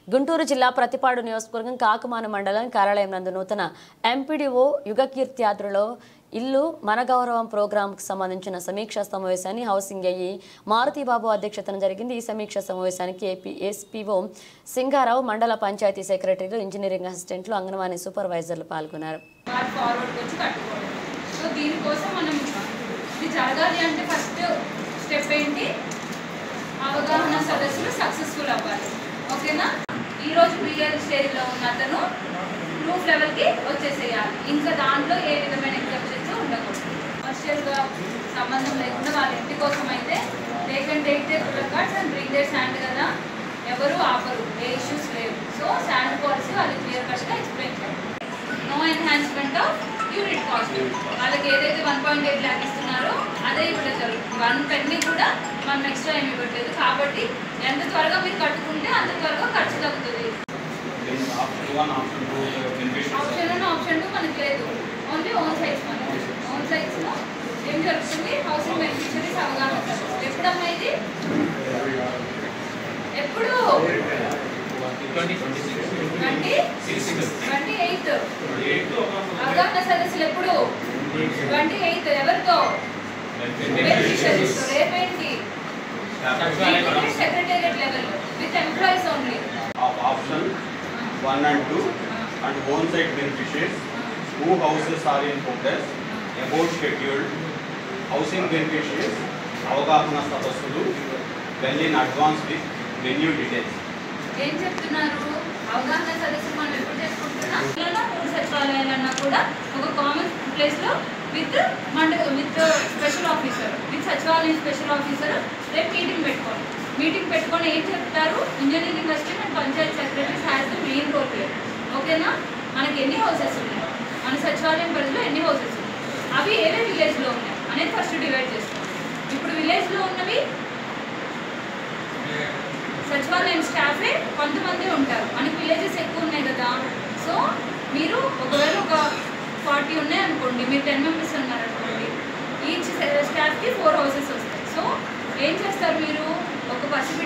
గుంటూరు జిల్లా ప్రతిపాడు నియోజకవర్గం కాకుమాన మండలం కార్యాలయం నందు నూతన ఎంపీడీఓ యుగకీర్త్యాద్రిలో ఇల్లు మన గౌరవం ప్రోగ్రాంకు సంబంధించిన సమీక్షా సమావేశాన్ని హౌసింగ్ అయ్యి మారుతిబాబు అధ్యక్షతన జరిగింది ఈ సమీక్షా సమావేశానికి ఏపీ ఎస్పీఓ సింగారావు మండల పంచాయతీ సెక్రటరీలు ఇంజనీరింగ్ అసిస్టెంట్లు అంగన్వాడీ సూపర్వైజర్లు పాల్గొన్నారు బార్ ఫార్వర్డ్ వచ్చి కట్టుకోవడం సో దీనికోసం మనం ఇది జరగాలి అంటే ఫస్ట్ స్టెప్ ఏంటి అవగాహన సదస్సులు సక్సెస్ఫుల్ అవ్వాలి ఓకేనా ఈ రోజు ప్రియర్ స్టేజ్లో ఉన్న అతను ప్రూఫ్ లెవెల్కి వచ్చేసేయాలి ఇంకా దాంట్లో ఏ విధమైన ఎగ్జామ్షన్స్ ఉండకూడదు కమర్షియల్గా సంబంధం లేకుండా వాళ్ళ ఇంటి కోసం అయితే they can take they cards and bring they sand కదా ఎవరు ఆపరు ఏ ఇష్యూస్ లేవు సో శాండ్ పాలసీ వాళ్ళు క్లియర్ కట్గా ఎక్స్ప్లెయిన్ చేయాలి no enhancement of unit cost వాళ్ళకి ఏదైతే వన్ పాయింట్ ఎయిట్ ల్యాక్ ఇస్తున్నారో అదే ఇవ్వడం జరుగుతుంది వన్ పెన్ని కూడా మనం ఎక్స్ట్రా ఏమి ఇవ్వట్లేదు కాబట్టి ఎంత త్వరగా మీరు కట్టుకుంటే అంత త్వరగా ఖర్చు తగ్గుతుంది option one option two beneficiaries option one option two మనకి లేదు ఓన్లీ ఓన్ సైట్స్ మనకి ఓన్ సైట్స్లో ఏం జరుగుతుంది హౌసింగ్ బెనిఫిషరీస్ అవగాహన సదస్సు. ఎప్పుడమ్మా ఇది ఎప్పుడు twenty twenty six twenty six six twenty eighth eight అవగాహన సదస్సులు ఎప్పుడు ట్వంటీ ఎయిత్ ఎవరితో బెనిఫిషరీస్ రేపేంటి secretariat level with employees only of option 1 and 2 and home site beneficiaries who houses are in progress about scheduled housing beneficiaries అవగాహన సదస్సులు well in advance with menu details ఏం చెప్తున్నారు అవగాహన సదస్సు మనం ఎప్పుడు చేసుకుంటున్నాం ఇలా మూడు సచివాలయాలన్నా కూడా ఒక కామన్ ప్లేస్ లో విత్ మండ విత్ స్పెషల్ ఆఫీసర్ విత్ సచివాలయం స్పెషల్ ఆఫీసర్ రేపు మీటింగ్ పెట్టుకోండి మీటింగ్ పెట్టుకొని ఏం చెప్తారు engineering assistant and panchayat secretaries has the main role play ఓకేనా మనకి ఎన్ని హౌసెస్ ఉన్నాయి మన సచివాలయం పరిధిలో ఎన్ని హౌసెస్ ఉన్నాయి అవి ఏవే విలేజ్లో ఉన్నాయి అనేది ఫస్ట్ డివైడ్ చేసుకోండి ఇప్పుడు విలేజ్లో ఉన్నవి సచివాలయం స్టాఫే కొంతమంది ఉంటారు మనకి విలేజెస్ ఎక్కువ ఉన్నాయి కదా సో మీరు ఒకవేళ ఒక ఫార్టీ ఉన్నాయి అనుకోండి మీరు టెన్ మెంబర్స్ ఉన్నారు అనుకోండి ఈచ్ స్టాఫ్కి ఫోర్ హౌసెస్ వస్తాయి సో ఏం చేస్తారు మీరు ఒక పసిబిడ్డ